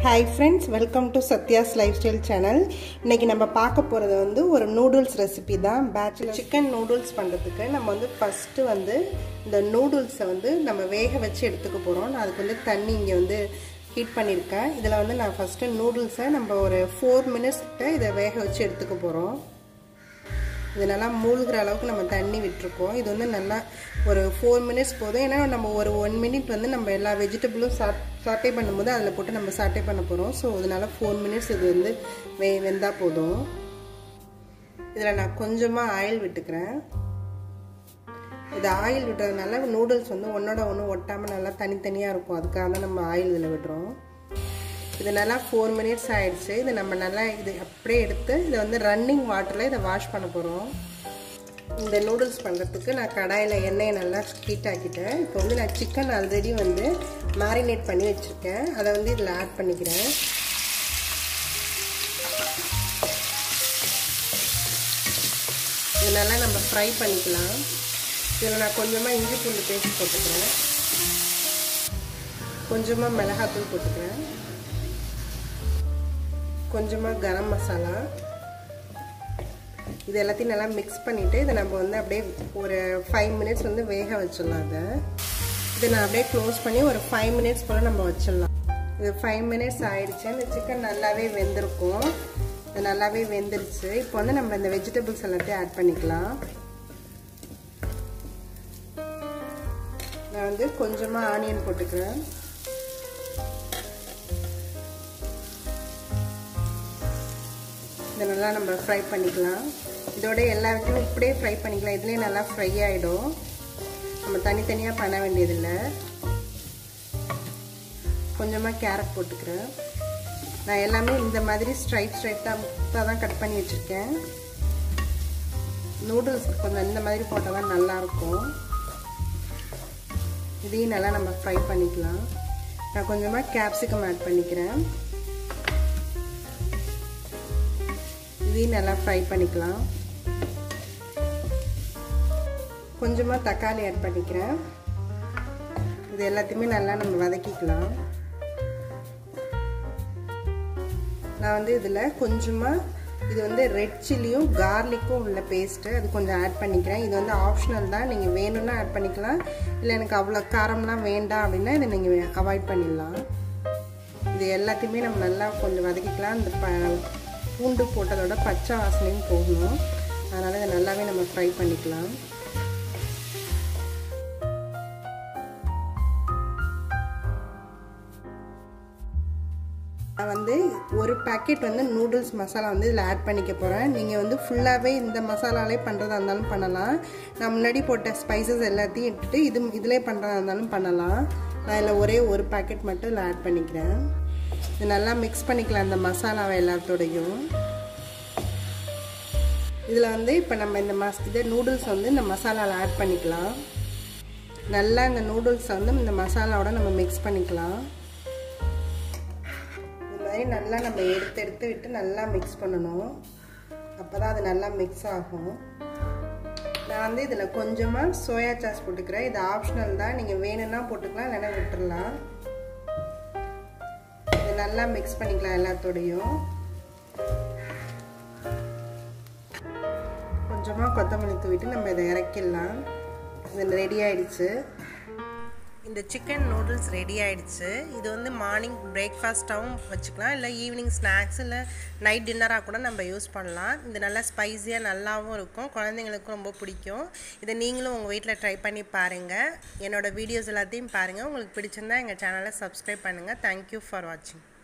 hi friends welcome to Sathya's lifestyle channel இன்றைக்கி நம்ம பார்க்க போகிறது வந்து ஒரு நூடுல்ஸ் ரெசிபி தான் பேச்சுலர் சிக்கன் நூடுல்ஸ் பண்ணுறதுக்கு நம்ம வந்து ஃபஸ்ட்டு வந்து இந்த நூடுல்ஸை வந்து நம்ம வேக வச்சு எடுத்துக்க போகிறோம் நான் அதுக்கு வந்து தண்ணி இங்கே வந்து ஹீட் பண்ணியிருக்கேன் இதில் வந்து நான் ஃபஸ்ட்டு நூடுல்ஸை நம்ம ஒரு ஃபோர் மினிட்ஸ்கிட்ட இதை வேக வச்சு எடுத்துக்க போகிறோம் இது நல்லா மூழ்கிற அளவுக்கு நம்ம தண்ணி விட்டுருக்கோம் இது வந்து நல்லா ஒரு ஃபோர் மினிட்ஸ் போதும் ஏன்னா நம்ம ஒரு ஒன் மினிட் வந்து நம்ம எல்லா வெஜிடபிளும் சாட் சாட்டே பண்ணும்போது அதில் போட்டு நம்ம சாட்டே பண்ண போகிறோம் ஸோ அதனால ஃபோர் மினிட்ஸ் இது வந்து வே வெந்தால் போதும் இதில் நான் கொஞ்சமாக ஆயில் விட்டுக்கிறேன் இது ஆயில் விட்டுறதுனால நூடுல்ஸ் வந்து ஒன்றோட ஒன்று ஒட்டாமல் நல்லா தனித்தனியாக இருக்கும் அதுக்காக தான் நம்ம ஆயில் இதில் விடுறோம் இது நல்லா ஃபோர் மினிட்ஸ் ஆயிடுச்சு இது நம்ம நல்லா இது அப்படியே எடுத்து இதை வந்து ரன்னிங் வாட்டரில் இதை வாஷ் பண்ண போகிறோம் இந்த நூடுல்ஸ் பண்ணுறதுக்கு நான் கடாயில் எண்ணெயை நல்லா ஹீட் ஆக்கிட்டேன் இப்போ வந்து நான் சிக்கன் ஆல்ரெடி வந்து மேரினேட் பண்ணி வச்சுருக்கேன் அதை வந்து இதில் ஆட் பண்ணிக்கிறேன் இது நல்லா நம்ம ஃப்ரை பண்ணிக்கலாம் இதில் நான் கொஞ்சமாக இஞ்சி பூண்டு பேஸ்ட் போட்டுக்கிறேன் கொஞ்சமாக மிளகாத்தூள் போட்டுக்கிறேன் கொஞ்சமாக கரம் மசாலா இது எல்லாத்தையும் நல்லா மிக்ஸ் பண்ணிவிட்டு இதை நம்ம வந்து அப்படியே ஒரு ஃபைவ் மினிட்ஸ் வந்து வேக வச்சிடலாம் அதை இதை நான் அப்படியே க்ளோஸ் பண்ணி ஒரு ஃபைவ் மினிட்ஸ் போல் நம்ம வச்சிடலாம் இது ஃபைவ் மினிட்ஸ் ஆயிடுச்சு இந்த சிக்கன் நல்லாவே வெந்திருக்கும் இது நல்லாவே வெந்துருச்சு இப்போ வந்து நம்ம இந்த வெஜிடபிள்ஸ் எல்லாத்தையும் ஆட் பண்ணிக்கலாம் நான் வந்து கொஞ்சமாக ஆனியன் போட்டுக்கிறேன் இதை நல்லா நம்ம ஃப்ரை பண்ணிக்கலாம் இதோட எல்லாத்தையும் இப்படியே ஃப்ரை பண்ணிக்கலாம் இதுலேயே நல்லா ஃப்ரை ஆகிடும் நம்ம தனித்தனியாக பண்ண வேண்டியதில்லை கொஞ்சமாக கேரட் போட்டுக்கிறேன் நான் எல்லாமே இந்த மாதிரி ஸ்ட்ரைட் ஸ்ட்ரைட்டாக தான் கட் பண்ணி வச்சுருக்கேன் நூடுல்ஸ் கொஞ்சம் இந்த மாதிரி போட்டால் தான் நல்லாயிருக்கும் இதையும் நல்லா நம்ம ஃப்ரை பண்ணிக்கலாம் நான் கொஞ்சமாக கேப்சிகம் ஆட் பண்ணிக்கிறேன் இதையும் நல்லா ஃப்ரை பண்ணிக்கலாம் கொஞ்சமாக தக்காளி ஆட் பண்ணிக்கிறேன் இது எல்லாத்தையுமே நல்லா நம்ம வதக்கிக்கலாம் நான் வந்து இதில் கொஞ்சமாக இது வந்து ரெட் சில்லியும் கார்லிக்கும் உள்ள பேஸ்ட்டு அது கொஞ்சம் ஆட் பண்ணிக்கிறேன் இது வந்து ஆப்ஷனல் தான் நீங்கள் வேணும்னா ஆட் பண்ணிக்கலாம் இல்லை எனக்கு அவ்வளோ காரம்லாம் வேண்டாம் அப்படின்னா இதை நீங்கள் அவாய்ட் பண்ணிடலாம் இது எல்லாத்தையுமே நம்ம நல்லா கொஞ்சம் வதக்கிக்கலாம் இந்த ப பூண்டு போட்டதோட பச்சை வாசனையும் போகணும் அதனால் இதை நல்லாவே நம்ம ஃப்ரை பண்ணிக்கலாம் நான் வந்து ஒரு பேக்கெட் வந்து நூடுல்ஸ் மசாலா வந்து இதில் ஆட் பண்ணிக்க போகிறேன் நீங்கள் வந்து ஃபுல்லாகவே இந்த மசாலாலே பண்ணுறதா இருந்தாலும் பண்ணலாம் நான் முன்னாடி போட்ட ஸ்பைசஸ் எல்லாத்தையும் இட்டுட்டு இது இதிலே பண்ணுறதா இருந்தாலும் பண்ணலாம் நான் இதில் ஒரே ஒரு பேக்கெட் மட்டும் இதில் ஆட் பண்ணிக்கிறேன் இது நல்லா மிக்ஸ் பண்ணிக்கலாம் அந்த மசாலாவை எல்லாத்தோடையும் இதில் வந்து இப்போ நம்ம இந்த மஸ் இதை நூடுல்ஸ் வந்து இந்த மசாலாவில் ஆட் பண்ணிக்கலாம் நல்லா இந்த நூடுல்ஸை வந்து இந்த மசாலாவோட நம்ம மிக்ஸ் பண்ணிக்கலாம் இந்த மாதிரி நல்லா நம்ம எடுத்து எடுத்து விட்டு நல்லா மிக்ஸ் பண்ணணும் அப்போ தான் அது நல்லா மிக்ஸ் ஆகும் நான் வந்து இதில் கொஞ்சமாக சோயா சாஸ் போட்டுக்கிறேன் இது ஆப்ஷனல் தான் நீங்கள் வேணும்னா போட்டுக்கலாம் இல்லைன்னா விட்டுடலாம் இது நல்லா மிக்ஸ் பண்ணிக்கலாம் எல்லாத்தோடையும் கொஞ்சமாக கொத்தமல்லி தூவிட்டு நம்ம இதை இறக்கிடலாம் இது ரெடி ஆயிடுச்சு இந்த சிக்கன் நூடுல்ஸ் ரெடி ஆயிடுச்சு இது வந்து மார்னிங் பிரேக்ஃபாஸ்ட்டாகவும் வச்சுக்கலாம் இல்லை ஈவினிங் ஸ்நாக்ஸ் இல்லை நைட் டின்னராக கூட நம்ம யூஸ் பண்ணலாம் இது நல்லா ஸ்பைஸியாக நல்லாவும் இருக்கும் குழந்தைங்களுக்கும் ரொம்ப பிடிக்கும் இதை நீங்களும் உங்கள் வீட்டில் ட்ரை பண்ணி பாருங்கள் என்னோடய வீடியோஸ் எல்லாத்தையும் பாருங்கள் உங்களுக்கு பிடிச்சிருந்தா எங்கள் சேனலை சப்ஸ்கிரைப் பண்ணுங்கள் தேங்க்யூ ஃபார் வாட்சிங்